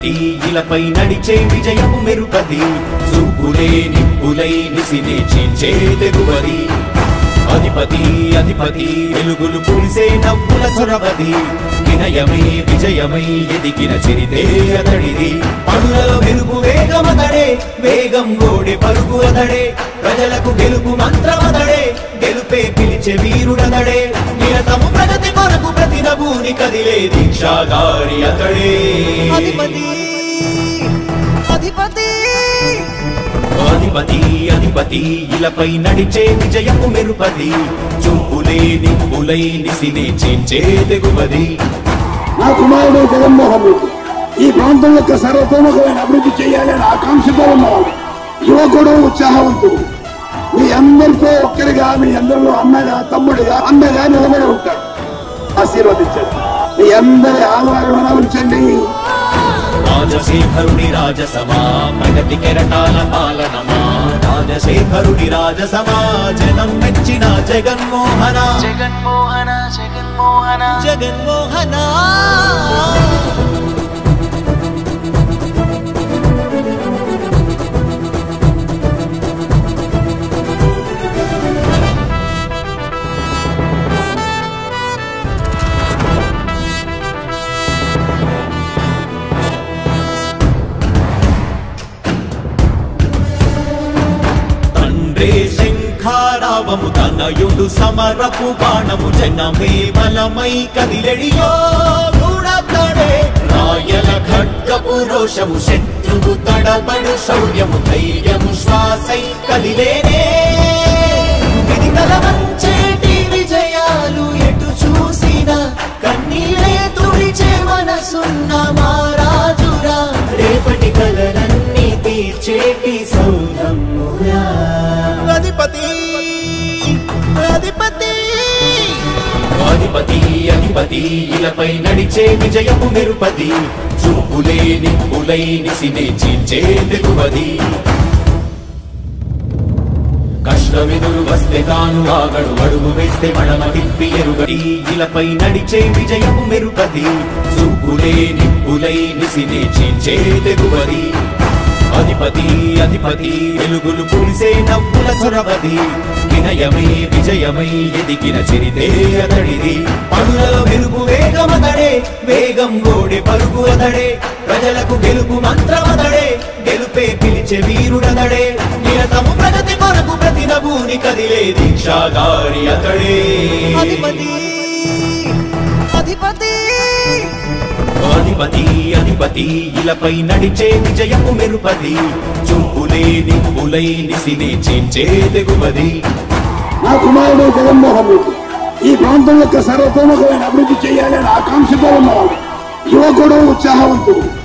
ఈలపై నడిచే విజయము మెరుపది చూపులే నిప్పులై నిసినే చీల్చే తెగువది అధిపతి అధిపతి వెలుగులు పులిసే నవ్వుల చొరవది వినయమై విజయమై ఎదిగిన చిరితే అతడిది పనులలో వెలుగు వేగమతడే వేగం గోడె పరుగు అతడే ప్రజలకు గెలుపు మంత్రమతడే గెలుపే పిలిచే వీరుడతడే నిరతము ప్రగతి కొరకు ప్రతి నభూని కదిలే దీక్షాగారి అతడే అధిపతి అధిపతి అధిపతి అధిపతి ఇలపై నడిచే విజయము మెరుపది చూపులే నిప్పులై నిసినే చేంచే తెగువది నా కుమారుడు జగన్మోహన్ రెడ్డి ఈ ప్రాంతం యొక్క సర్వతోముఖమైన అభివృద్ధి చేయాలని ఆకాంక్షతో ఉన్నవాడు యువకుడు ఉత్సాహవంతుడు మీ అందరితో ఒక్కరిగా మీ అందరిలో అన్నగా తమ్ముడిగా అన్నగా నిలబడి ఉంటాడు ఆశీర్వదించండి మీ అందరి ఆదరణ ఉంచండి రాజశేఖరుడి రాజసమా ప్రగతి కెరటాల పాలనమా రాజశేఖరుడి రాజసమా జనం మెచ్చిన జగన్మోహన జగన్మోహన జగన్మోహన జగన్మోహన తండ్రే శంఖారావము తనయుడు సమరపు బాణము జనమే బలమై కదిలెడియో గూడతడే రాయల ఖడ్గపు రోషము శత్రువు తడబడు శౌర్యము ధైర్యము శ్వాసై కదిలేనే ఇది కలవంచేటి విజయాలు ఎటు చూసిన కన్నీరే తుడిచే మనసున్న మారాజురా రేపటి కలలన్నీ తీర్చేటి సౌరమ్మురా అధిపతి అధిపతి అధిపతి అధిపతి ఇలపై నడిచే విజయము మెరుపది చూపులే నిప్పులై నిసినే చీల్చే తెగువది కష్టమెదురు వస్తే తాను ఆగడు అడుగు వేస్తే మడమ తిప్పి ఎరుగడి ఇలపై నడిచే విజయము మెరుపది చూపులే నిప్పులై నిసినే చీల్చే తెగువది అధిపతి అధిపతి వెలుగులు పులిసే నవ్వుల చొరవది వినయమై విజయమై ఎదిగిన చిరితే అతడిది పనులలో వెలుగు వేగమతడే వేగం గోడె పరుగు అతడే ప్రజలకు గెలుపు మంత్రమతడే గెలుపే పిలిచే వీరుడతడే నిరతము ప్రగతి కొరకు ప్రతి నభూని కదిలే దీక్షాగారి అతడే అధిపతి అధిపతి అధిపతి అధిపతి ఇలపై నడిచే విజయము మెరుపది చూపులే నిప్పులై నిసినే చేంచే తెగువది నా కుమారుడు జగన్మోహన్ రెడ్డి ఈ ప్రాంతం యొక్క సర్వతోముఖమైన అభివృద్ధి చేయాలని ఆకాంక్షతో ఉన్నవాడు యువకుడు ఉత్సాహవంతుడు